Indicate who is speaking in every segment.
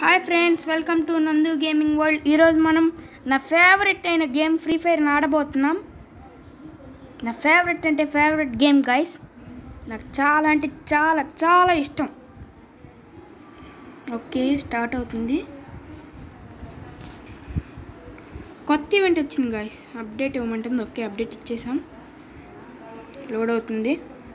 Speaker 1: Hi friends welcome to Nandu gaming world ఈరోజు మనం నా ఫేవరెట్ అయిన గేమ్ ఫ్రీ ఫైర్ ఆడబోతున్నాం నా ఫేవరెట్ అంటే ఫేవరెట్ గేమ్ గైస్ నాకు చాలా అంటే చాలా చాలా ఇష్టం ఓకే స్టార్ట్ అవుతుంది కొత్త ఈవెంట్ వచ్చింది గాయస్ అప్డేట్ ఇవ్వమంటుంది ఓకే అప్డేట్ ఇచ్చేసాం లోడ్ అవుతుంది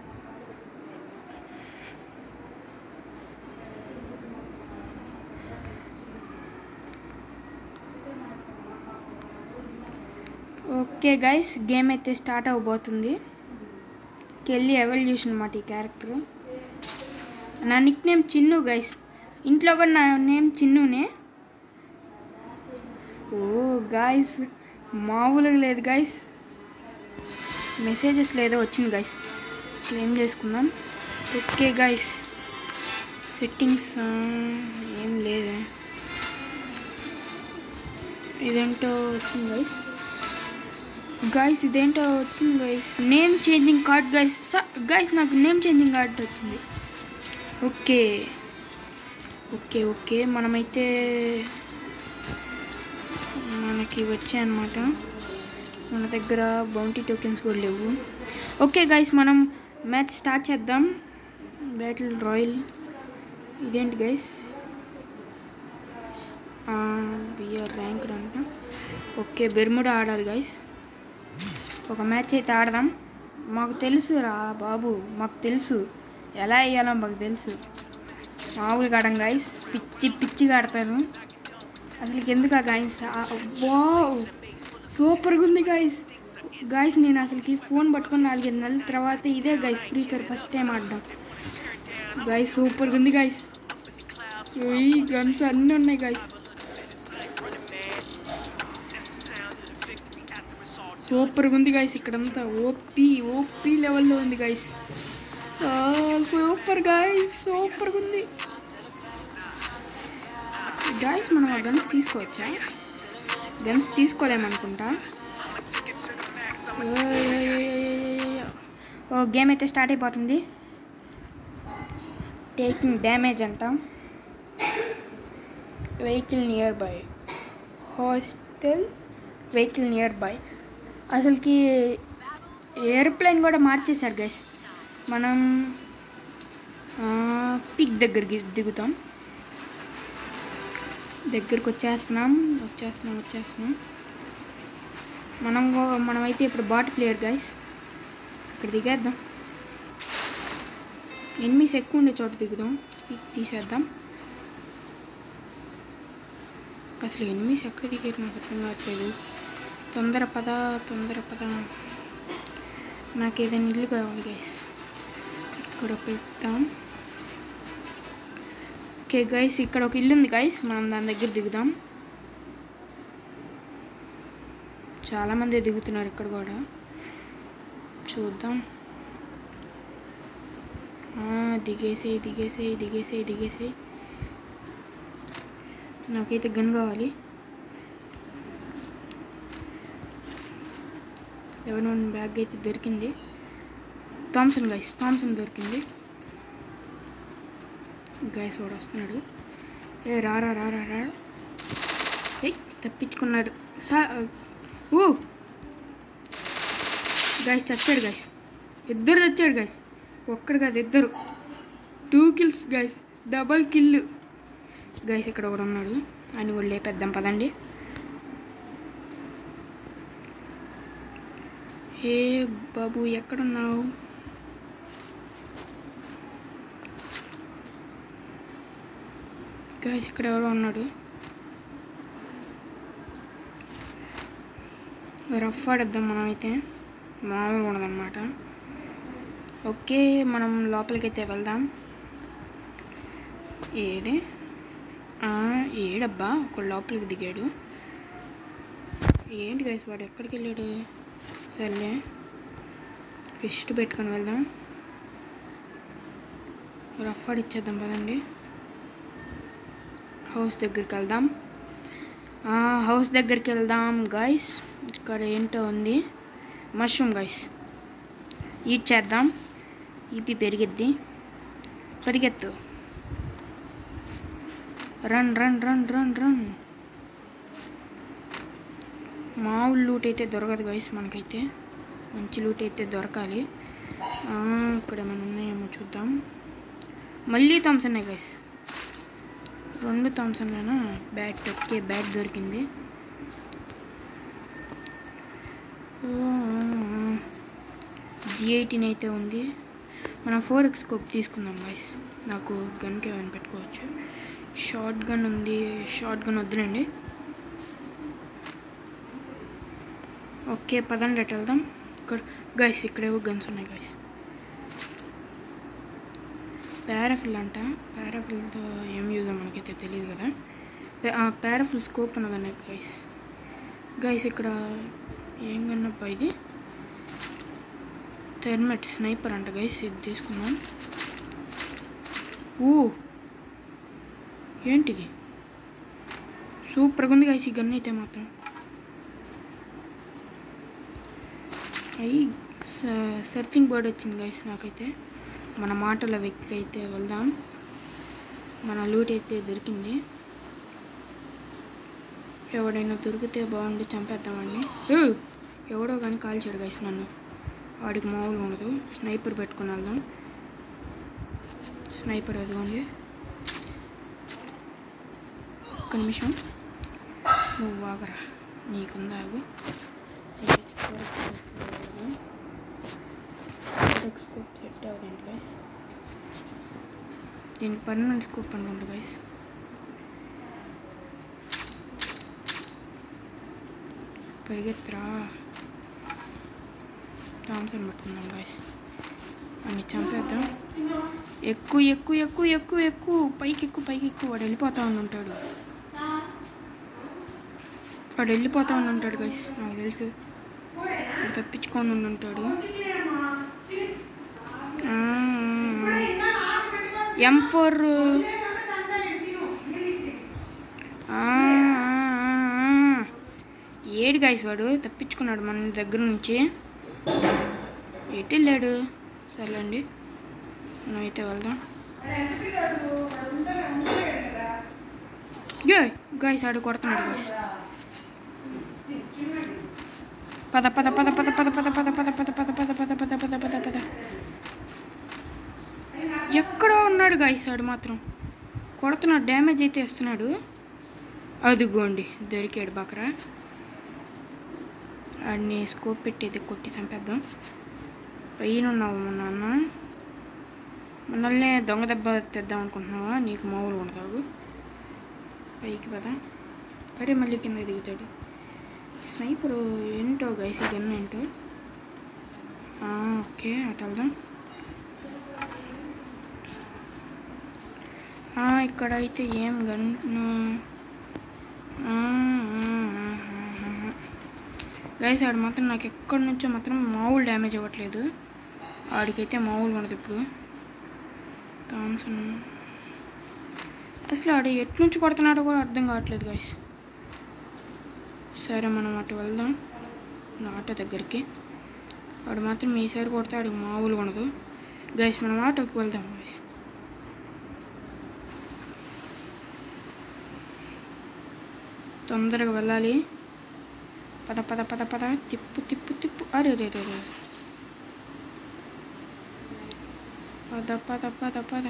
Speaker 1: ఓకే గైస్ గేమ్ అయితే స్టార్ట్ అవ్వబోతుంది కెళ్ళి ఎవల్యూషన్ అన్నమాట ఈ క్యారెక్టర్ నా నిక్ నేమ్ చిన్ను గైస్ ఇంట్లో కూడా నా నేమ్ చిన్నునే ఓ గాయస్ మామూలుగా లేదు గైస్ మెసేజెస్ లేదో వచ్చింది గైస్ ఏం చేసుకుందాం ఓకే గైస్ సెట్టింగ్స్ ఏం లేదే ఇదేంటో వచ్చింది గైస్ గైస్ ఇదేంటో వచ్చింది guys name changing card guys guys నాకు నేమ్ చేంజింగ్ కార్డ్ వచ్చింది ఓకే ఓకే ఓకే మనమైతే మనకి వచ్చాయన్నమాట మన దగ్గర బౌంటీ టోకెన్స్ కూడా లేవు ఓకే గైస్ మనం మ్యాచ్ స్టార్ట్ చేద్దాం బ్యాటిల్ రాయల్ ఇదేంటి గైస్ బిఆర్ ర్యాంక్డ్ అంట ఓకే బెర్ముడా ఆడాలి గైస్ ఒక మ్యాచ్ అయితే ఆడదాం మాకు తెలుసు రా బాబు మాకు తెలుసు ఎలా వేయాలో మాకు తెలుసు మామూలుగా ఆడం గాయస్ పిచ్చి పిచ్చిగా ఆడతాను అసలు ఎందుకు గాయస్ వావ్ సూపర్గా ఉంది గాయస్ గాయస్ నేను అసలుకి ఫోన్ పట్టుకొని నాలుగైదు నెలల తర్వాత ఇదే guys free fire first time ఆడడం గాయస్ సూపర్గా ఉంది గాయస్ ఈ గన్స్ అన్నీ ఉన్నాయి గాయస్ సూపర్గా ఉంది గాయస్ ఇక్కడంతా ఓపీ ఓపీ లెవెల్లో ఉంది గాయస్ సూపర్ గాయస్ సూపర్గా ఉంది గాయస్ మనం ఆ గన్స్ తీసుకోవచ్చా గన్స్ తీసుకోలేమనుకుంటా ఓ గేమ్ అయితే స్టార్ట్ అయిపోతుంది టేకింగ్ డ్యామేజ్ అంటాం vehicle nearby hostel vehicle nearby అసలుకి ఎయిర్ప్లేన్ కూడా మార్చేశారు గైస్ మనం పిక్ దగ్గరికి దిగుతాం దగ్గరికి వచ్చేస్తున్నాం వచ్చేస్తున్నాం వచ్చేస్తున్నాం మనం గో- మనమైతే ఇప్పుడు బాట్ ప్లేయర్ గైస్ ఇక్కడ దిగేద్దాం ఎనిమిస్ ఎక్కువ ఉండే చోట దిగుదాం పిక్ తీసేద్దాం అసలు ఎనిమిస్ ఎక్కడ దిగారు నాకు అర్థం కావట్లేదు తొందర పద తొందర పద నాకు ఏదైనా ఇల్లు కావాలి గైస్ ఇక్కడ పెడతాం ఓకే గైస్ ఇక్కడ ఒక ఇల్లు ఉంది గైస్ మనం దాని దగ్గర దిగుదాం చాలామంది దిగుతున్నారు ఇక్కడ కూడా చూద్దాం ఆ, దిగేసేయి దిగేసేయి దిగేసేయి దిగేసేయి నాకైతే గన్ కావాలి ఎవరి బ్యాగ్ అయితే దొరికింది థామ్సన్ గైస్ థామ్సన్ దొరికింది గైస్ వాడు వస్తున్నాడు ఏ రారా రారా రా ఏ తప్పించుకున్నాడు సా ఓ గైస్ చచ్చాడు గైస్ ఇద్దరు చచ్చాడు గైస్ ఒక్కడు కాదు ఇద్దరు two kills guys double kill guys ఇక్కడ ఒకడు ఉన్నాడు అని కూడా లేపేద్దాం పదండి ఏ బాబు ఎక్కడున్నావు గాయస్ ఇక్కడ ఎవరో ఉన్నాడు రఫ్ ఆడేద్దాం మనమైతే మామూలుగా ఉండదన్నమాట ఓకే మనం లోపలికైతే వెళ్దాం ఏడే ఆ, ఏడబ్బా ఒక లోపలికి దిగాడు ఏంటి గైస్ వాడు ఎక్కడికి వెళ్ళాడు సర్లే ఫిస్ట్ పెట్టుకొని వెళ్దాం రఫ్ ఆడిచ్చేద్దాం పదండి హౌస్ దగ్గరికి వెళ్దాం ఆ, హౌస్ దగ్గరికి వెళ్దాం గైస్ ఇక్కడ ఏంటో ఉంది మష్రూమ్ గైస్ ఈట్ చేద్దాం ఈపీ పెరిగిద్ది పరిగెత్తు run run run run run మామూలు లూట్ అయితే దొరకదు గైస్ మనకైతే మంచి లూట్ అయితే దొరకాలి ఆ, ఇక్కడ ఏమైనా ఉన్నాయేమో చూద్దాం మళ్ళీ థామ్సన్ గైస్ రెండు థామ్సన్లైనా బ్యాట్ ఓకే బ్యాట్ దొరికింది జీ ఎయిటీన్ అయితే ఉంది మనం ఫోర్ ఎక్స్ స్కోప్ తీసుకుందాం గైస్ నాకు గన్కి ఏమైనా పెట్టుకోవచ్చు షార్ట్ గన్ ఉంది షార్ట్ గన్ వద్దులండి ఓకే పదండి అటు వెళ్దాం ఇక్కడ గైస్ ఇక్కడేవో గన్స్ ఉన్నాయి గైస్ పారాఫిల్ అంట పారాఫిల్తో ఏం యూజ్ మనకైతే తెలియదు కదా పారాఫిల్ స్కోప్ ఉన్నదన్న గైస్ గైస్ ఇక్కడ ఏం కన్నప్ప ఇది థెర్మెట్ స్నైపర్ అంట గైస్ ఇది తీసుకుందాం ఓ ఏంటిది సూపర్గా ఉంది గైస్ ఈ గన్ అయితే మాత్రం అయ్యి సర్ఫింగ్ బర్డ్ వచ్చింది గైస్ నాకైతే మన మాటల వ్యక్తి అయితే వెళ్దాం మన లూట్ అయితే దొరికింది ఎవడైనా దొరికితే బాగుండి చంపేద్దామండి ఏ, ఎవడో కానీ కాల్చాడు గైస్ నన్ను వాడికి మామూలు ఉండదు స్నైపర్ పెట్టుకుని వెళ్దాం స్నైపర్ ఎదుగుండి ఒక్క నిమిషం నువ్వు ఆగరా నీకుందాగు స్కోప్ సెట్ అవ్వదండి గైస్ దీనికి పర్మనెంట్ స్కోప్ అనుకుంటా గైస్ పరిగెత్తరా థామ్సన్ పట్టుకుందాం గైస్ అన్ని చంపేద్దాం ఎక్కువ ఎక్కువ ఎక్కువ ఎక్కువ ఎక్కువ పైకి ఎక్కువ పైకి ఎక్కువ వాడు వెళ్ళిపోతా ఉండి ఉంటాడు వాడు వెళ్ళిపోతా ఉండి ఉంటాడు గైస్ నాకు తెలుసు వాడు తప్పించుకొని ఉండి ఉంటాడు ఎం ఫోర్ ఏడు గాయస్ వాడు తప్పించుకున్నాడు మన దగ్గర నుంచి ఎటు వెళ్ళాడు సర్లేండి మనమైతే వెళ్దాం ఏ గాయస్ ఆడు కొడుతున్నాడు గాయస్ పద పద పద పద పద పద పద పద పద పద పద పద పద పద పద పద ఎక్కడో ఉన్నాడు గాయస్ ఆడు మాత్రం కొడుతున్నాడు డ్యామేజ్ అయితే ఇస్తున్నాడు అదిగోండి దొరికాడు బకరా ఆడిని స్కోప్ పెట్టి కొట్టి చంపేద్దాం పైన ఉన్నావు మా నాన్న మనల్ని దొంగ దెబ్బ తెద్దాం అనుకుంటున్నావా నీకు మామూలు ఉంటావు పైకి పద అరే మళ్ళీ కింద దిగుతాడు స్నైపర్ ఏంటో గైస్ ఇది ఏంటో ఆ, ఓకే అటు వెళ్దాం ఆ, ఇక్కడ అయితే ఏం గన్ గైస్ ఆడు మాత్రం నాకు ఎక్కడి నుంచో మాత్రం మామూలు డ్యామేజ్ అవ్వట్లేదు ఆడికైతే మామూలు ఉండదు ఇప్పుడు థామ్సన్ అసలు ఆడు ఎటు నుంచి కొడుతున్నాడో కూడా అర్థం కావట్లేదు గైస్ సరే మనం అటు వెళ్దాం నా ఆటో దగ్గరికి వాడు మాత్రం ఈసారి కొడితే ఆడికి మామూలుగా ఉండదు గైస్ మనం ఆటోకి వెళ్దాం గైస్ తొందరగా వెళ్ళాలి పద పద పద పద తిప్పు తిప్పు తిప్పు అరే రే రే రే పద పద పద పద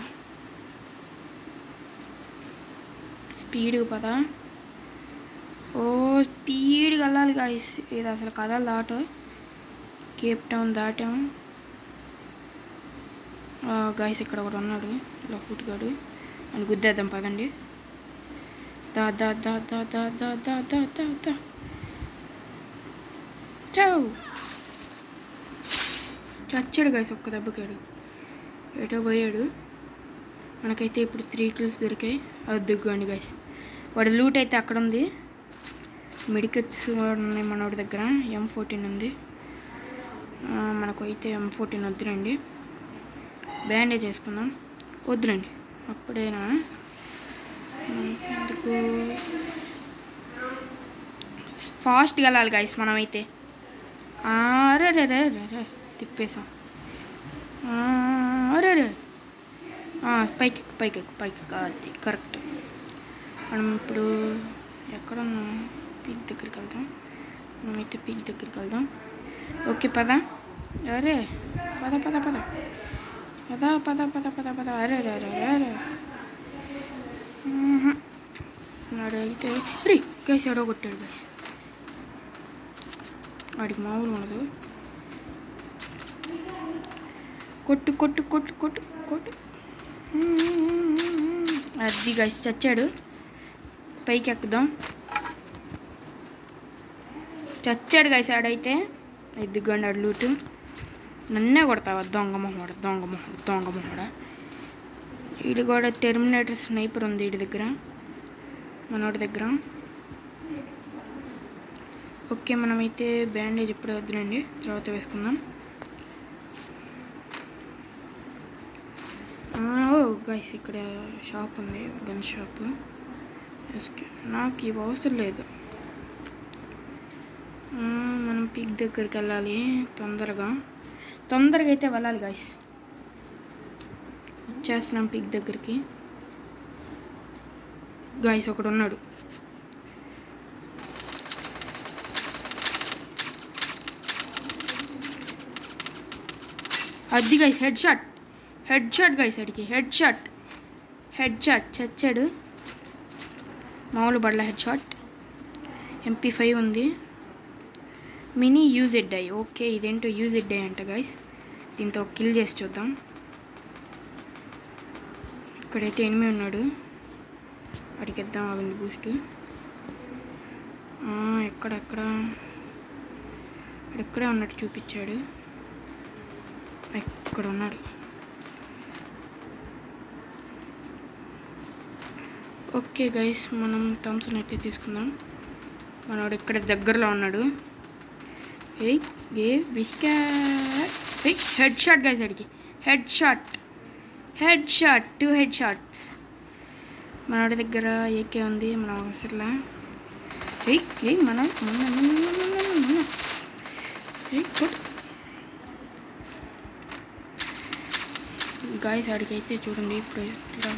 Speaker 1: స్పీడ్గా పద ఓ స్పీడ్గా వెళ్ళాలి గాయస్ ఇది అసలు కదలు దాటు కేప్ టౌన్ దాటాం గాయస్ ఇక్కడ ఒకడు ఉన్నాడు లఫూట్ గాడు అని గుద్దేద్దాం పదండి దా దా దా దా దా దా దా దా దా దా చావు చచ్చాడు గాయస్ ఒక్క దెబ్బకాడు ఎటో పోయాడు మనకైతే ఇప్పుడు త్రీ కిల్స్ దొరికాయి అది దిగ్గండి గాయస్ వాడి లూట్ అయితే అక్కడ ఉంది మెడికల్స్ ఉన్నాయి మనోడి దగ్గర ఎం ఫోర్టీన్ ఉంది ఆ, మనకు అయితే ఎం ఫోర్టీన్ వద్దురండి బ్యాండేజ్ వేసుకుందాం వద్దురండి అప్పుడేనా మనకి ఎందుకు ఫాస్ట్గా వెళ్ళాలి గాయస్ మనమైతే ఆ, అరే రే రే రే రే తిప్పేసాం ఆ, అరే రే ఆ, పైకి ఎక్కు, పైకి ఎక్కు, పైకి ఎక్కు. అది కరెక్ట్ మనం ఇప్పుడు ఎక్కడ ఉన్నాం పీక్ దగ్గరికి వెళ్దాం మనమైతే పీక్ దగ్గరికి వెళ్దాం ఓకే పద అరే పద పద పద పద పద పద పద పద అరే అరే అరే అరే అరే మ్మ్హ. వాడు అయితే రే గైస్ ఎడో కొట్టాడు గైస్ వాడికి మామూలు ఉండదు కొట్టు కొట్టు కొట్టు కొట్టు కొట్టు అది గైస్ చచ్చాడు పైకి ఎక్కుదాం చచ్చాడు గైస్ ఆడైతే ఎద్దుగండి ఆడు లూటు నన్నే కొడతావా దొంగ మొహోడ దొంగ మొహోడ దొంగ మొహోడ వీడు కూడా టెర్మినేటర్ స్నైపర్ ఉంది వీడి దగ్గర మనోడి దగ్గర ఓకే మనమైతే బ్యాండేజ్ ఇప్పుడే వద్దునండి తర్వాత వేసుకుందాం ఆ, ఓ గైస్ ఇక్కడ షాప్ ఉంది గన్ షాప్ ఎస్కే నాకు ఇవి అవసరం లేదు ఆ, మనం పీక్ దగ్గరికి వెళ్ళాలి తొందరగా తొందరగా అయితే వెళ్ళాలి గైస్ వచ్చేస్తున్నాం పీక్ దగ్గరికి గాయస్ ఒకడు ఉన్నాడు అది guys headshot headshot guys అడిగి హెడ్ షాట్ హెడ్ షాట్ చచ్చాడు మామూలు బడ్ల హెడ్ షాట్ ఎంపీ ఫైవ్ ఉంది మినీ యూజ్ ఎడ్ ఐ ఓకే ఇదేంటో యూజ్ ఎడ్ ఐ అంట గైస్ దీంతో కిల్ చేసి చూద్దాం ఇక్కడైతే ఎనిమిది ఉన్నాడు అడిగిద్దాం ఆగింది బూస్ట్ ఎక్కడ ఎక్కడ ఇక్కడే ఉన్నట్టు చూపించాడు ఎక్కడ ఉన్నాడు ఓకే గైస్ మనం థమ్సన్ అయితే తీసుకుందాం మనవాడు ఇక్కడ దగ్గరలో ఉన్నాడు ఏయ్ ఏ బిస్కా ఏయ్ హెడ్ షాట్ గైస్ అడిగి headshot headshot two headshots మనవాడి దగ్గర ఏకే ఉంది మన అవసరంలా ఏయ్ ఏయ్ మన మన మన మన మన మన ఏయ్ కొట్ గాయస్ ఆడికి అయితే చూడండి ఇప్పుడు ఇట్లా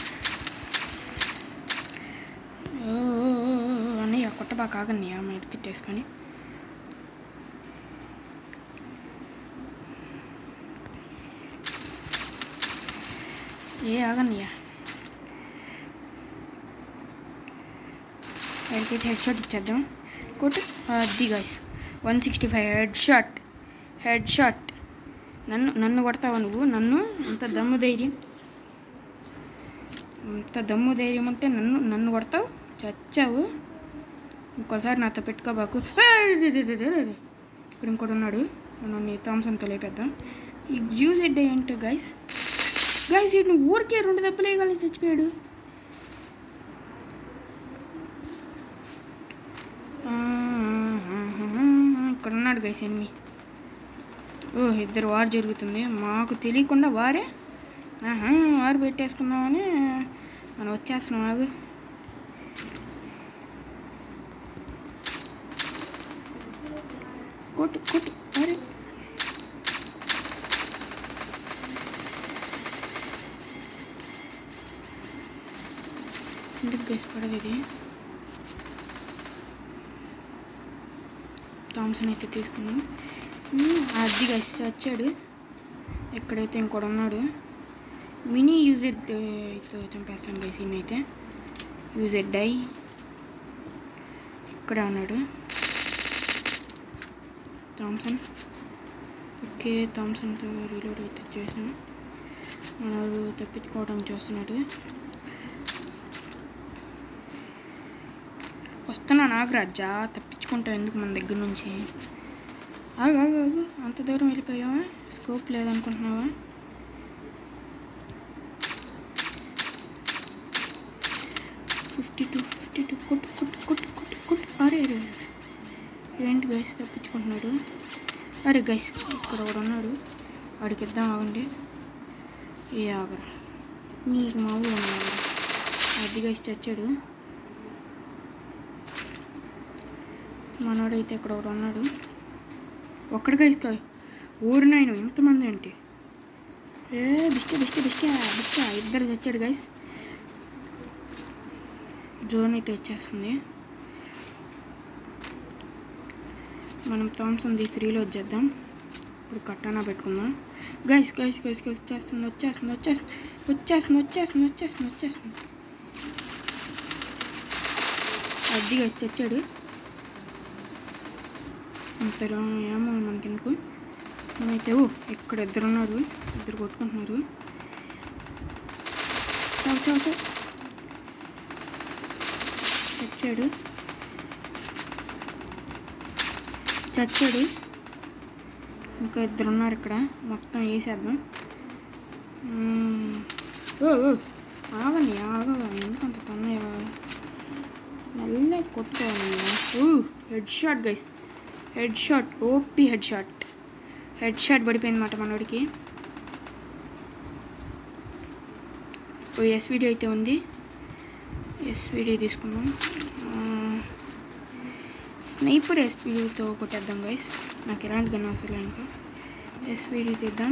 Speaker 1: ఓ ఓ, ఓ, ఓ, అన్నయ్య కొట్టబా కాగన్నయ్య మా ఎత్తి తిట్టేసుకొని ఏ ఆగన్నయ్య వాడికైతే హెడ్ షాట్ ఇచ్చేద్దాం కొట్టు అది guys one sixty five headshot headshot నన్ను నన్ను కొడతావా నువ్వు నన్ను అంత దమ్ము ధైర్యం అంత దమ్ము ధైర్యం ఉంటే నన్ను నన్ను కొడతావు చచ్చావు ఇంకోసారి నాతో పెట్టుకోబాకు ఏయ్, రే, రే, రే, రే, రే, రే. ఇక్కడ ఇంకోటి ఉన్నాడు మనం నీ థామ్సన్తో లేపేద్దాం ఈ యూజ్ ఎడ్ ఏంటో గైస్ గైస్ వీడు ఊరికే రెండు దెబ్బలు వేయగలని చచ్చిపోయాడు ఆ, ఆ, ఆ, ఆ, ఇక్కడ ఉన్నాడు గైస్ ఎనిమి ఓ ఇద్దరు వారు జరుగుతుంది మాకు తెలియకుండా వారే ఆహా వారు పెట్టేసుకుందామని మనం వచ్చేస్తున్నాం ఆగు కొట్టు కొట్టు అరే ఎందుకు గైస్ పడదు ఇది థామ్సన్ అయితే తీసుకున్నాం మ్మ్, అది గైస్ వచ్చాడు ఎక్కడైతే ఇంకోటి ఉన్నాడు మినీ యూజెడ్ తో చంపేస్తాను గైస్ ఈయన అయితే యూజెడ్ డై ఇక్కడే ఉన్నాడు థామ్సన్ ఓకే థామ్సన్తో రీలోడ్ అయితే చేశాను మనవాడు తప్పించుకోవడానికి చూస్తున్నాడు వస్తున్నా నాగరాజా తప్పించుకుంటావు ఎందుకు మన దగ్గర నుంచి ఆగు ఆగు ఆగు అంత దూరం వెళ్ళిపోయావా స్కోప్ లేదనుకుంటున్నావా ఫిఫ్టీ టూ ఫిఫ్టీ టూ కొట్టు కొట్టు కొట్టు కొట్టు కొట్టు అరే అరే అరే. ఏంటి గైస్ తప్పించుకుంటున్నాడు అరే గైస్ ఇక్కడ ఒకడు ఉన్నాడు వాడికి ఇద్దాం ఆగండి ఏ ఆగరా నీకు మామూలు ఉన్నాడు అది గైస్ చచ్చాడు మనోడైతే ఇక్కడ ఒకడు ఉన్నాడు ఒక్కడిగా ఇస్తా ఊరి నాయన ఎంతమంది అంటే ఏ బిస్కె బిస్కె బిస్కె బిస్కె ఇద్దరు చచ్చాడు గైస్ డ్రోన్ అయితే వచ్చేస్తుంది మనం థామ్సన్ ది త్రీలో వచ్చేద్దాం ఇప్పుడు కట్టానా పెట్టుకుందాం గైస్ గైస్ గైస్ గైస్ వచ్చేస్తుంది వచ్చేస్తుంది వచ్చేస్తుంది వచ్చేస్తుంది వచ్చేస్తుంది వచ్చేస్తుంది వచ్చేస్తుంది అది గైస్ చచ్చాడు అంతలో ఏమో మనకెందుకు మనమైతే ఓ ఇక్కడ ఇద్దరు ఉన్నారు ఇద్దరు కొట్టుకుంటున్నారు చావు చావు చావు చచ్చాడు చచ్చాడు ఇంకా ఇద్దరు ఉన్నారు ఇక్కడ మొత్తం వేసేద్దాం మ్మ్. ఓ ఓ ఆగని ఆగగా ఎందుకంత తొందరగా మెల్లగా కొట్టుకోవాలి ఓ headshot guys headshot OP headshot headshot పడిపోయింది మాట మనోడికి ఓ ఎస్విడి అయితే ఉంది ఎస్విడి తీసుకుందాం స్నైపర్ ఎస్పీడీతో కొట్టేద్దాం గైస్ నాకు ఎలాంటి గన్ అవసరం ఇంకా ఎస్పీడీ తీద్దాం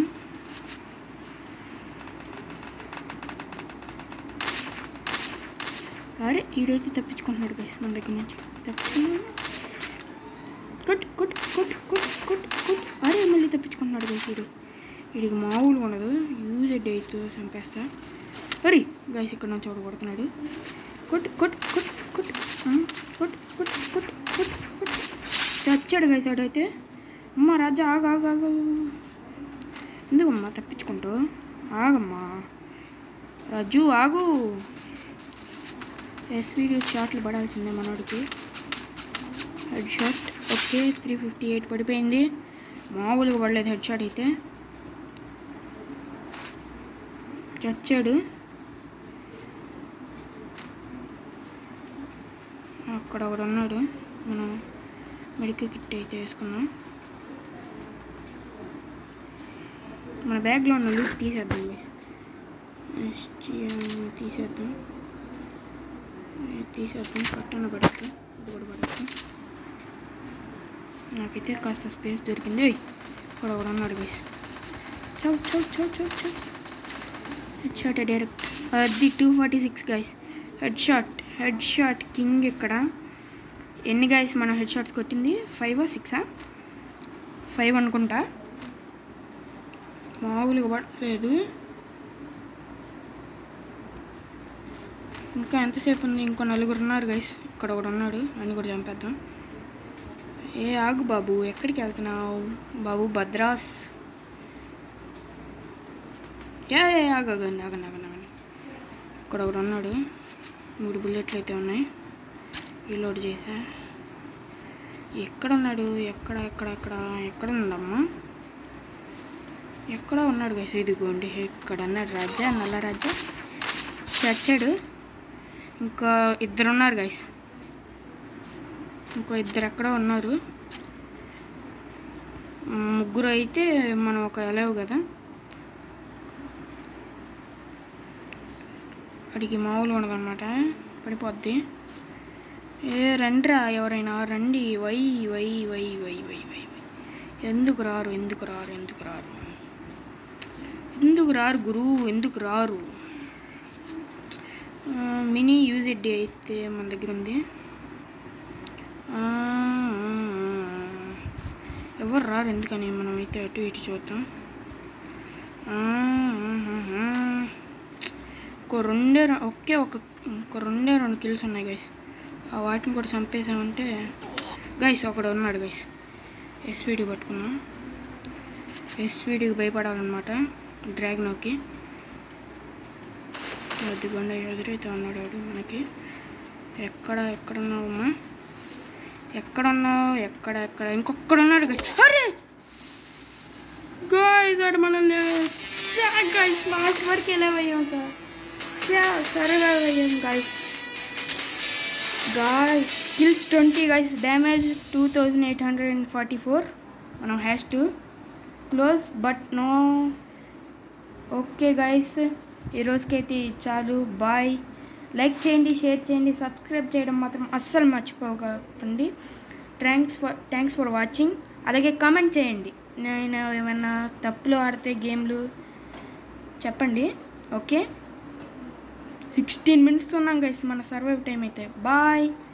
Speaker 1: అరే ఈడైతే తప్పించుకుంటున్నాడు గైస్ మన దగ్గర నుంచి తప్పించుకున్నాడు కొట్ కొట్ కొట్ కొట్ కొట్ కొట్ అరే మళ్ళీ తప్పించుకుంటున్నాడు గైస్ వీడు వీడికి మామూలుగా ఉండదు యూజ్ అయితే చంపేస్తా అరే గైస్ ఇక్కడ నుంచి ఒకడు కొడుతున్నాడు కొట్ కొట్ కొట్ కొట్ ఆ, కొట్ కొట్ కొట్ కొట్ కొట్ చచ్చాడు గైస్ ఆడైతే అమ్మ రాజా ఆగు ఆగు ఆగు ఎందుకమ్మా తప్పించుకుంటూ ఆగమ్మా రాజు ఆగు ఎస్వీడి షాట్లు పడాల్సిందే మనోడికి headshot okay three fifty eight పడిపోయింది మామూలుగా పడలేదు హెడ్ షాట్ అయితే చచ్చాడు అక్కడ ఒకడు ఉన్నాడు మనం మెడికల్ కిట్ అయితే వేసుకుందాం మన బ్యాగ్లో ఉన్న లూట్ తీసేద్దాం guys. SGM తీసేద్దాం ఇది తీసేద్దాం పట్టణ పడద్దు ఇది కూడా పడద్దు నాకైతే కాస్త స్పేస్ దొరికింది ఏయ్, ఇక్కడ ఒకడు ఉన్నాడు గైస్ చౌ చౌ చౌ చౌ చౌ హెడ్ షాట్ డైరెక్ట్ అది two forty six guys headshot headshot king ఇక్కడ ఎన్ని గైస్ మనం హెడ్ షాట్స్ కొట్టింది ఫైవ్ సిక్సా ఫైవ్ అనుకుంటా మామూలుగా పడలేదు ఇంకా ఎంతసేపు ఉంది ఇంకో నలుగురు ఉన్నారు గైస్ ఇక్కడ ఒకడు ఉన్నాడు అని కూడా చంపేద్దాం ఏ ఆగు బాబు ఎక్కడికి వెళ్తున్నావు బాబు భద్రాస్ ఏ ఏ, ఆగు ఆగండి ఆగండి ఆగండి ఆగండి ఇక్కడ ఒకడు ఉన్నాడు మూడు బుల్లెట్లు అయితే ఉన్నాయి రీలోడ్ చేసా ఎక్కడ ఉన్నాడు ఎక్కడ ఎక్కడ ఎక్కడ ఎక్కడ ఉందమ్మా ఎక్కడ ఉన్నాడు గైస్ ఇదిగోండి ఇక్కడ అన్నాడు రాజా నల్ల రాజా చచ్చాడు ఇంకా ఇద్దరు ఉన్నారు గైస్ ఇంకో ఇద్దరు ఎక్కడ ఉన్నారు ముగ్గురు అయితే మనం ఒక ఎలవు కదా అడిగి మామూలు ఉండదన్నమాట పడిపోద్ది ఏ రండిరా ఎవరైనా రండి why why why why why why why. ఎందుకు రారు ఎందుకు రారు ఎందుకు రారు ఎందుకు రారు గురువు ఎందుకు రారు ఆ, మినీ యూజిడ్ అయితే మన దగ్గర ఉంది ఆ, ఎవరు రారు ఎందుకని మనం అయితే అటు ఇటు చూద్దాం ఆ, ఆహాహా. ఒక రెండే రె- ఒకే ఒక ఒక రెండే రెండు కిల్స్ ఉన్నాయి గైస్ ఆ వాటిని కూడా చంపేసామంటే గైస్ ఒకడు ఉన్నాడు గైస్ ఎస్వీడి పట్టుకున్నాం ఎస్వీడికి భయపడాలన్నమాట డ్రాగనోకి మధ్యగొండ ఎదురైతే ఉన్నాడు వాడు మనకి ఎక్కడ ఎక్కడ ఉన్నావమ్మా ఎక్కడ ఉన్నావు ఎక్కడ ఎక్కడ ఇంకొక్కడ ఉన్నాడు గైస్ అరే గాయస్ వాడు మనల్ని చా గాయస్ లాస్ట్ వరకు ఎలా అయ్యాం సార్ చా సరగా అయ్యాం guys guys skills twenty guys damage two thousand eight hundred and forty four మనం hash to close but no okay guys ఈరోజుకైతే ఇది చాలు బాయ్ లైక్ చేయండి షేర్ చేయండి సబ్స్క్రైబ్ చేయడం మాత్రం అస్సలు మర్చిపోకండి thanks for thanks for watching అలాగే కామెంట్ చేయండి నేను ఏమైనా తప్పులు ఆడితే గేమ్లు చెప్పండి ఓకే సిక్స్టీన్ మినిట్స్ ఉన్నాం గైస్ మన సర్వైవ్ టైం అయితే బాయ్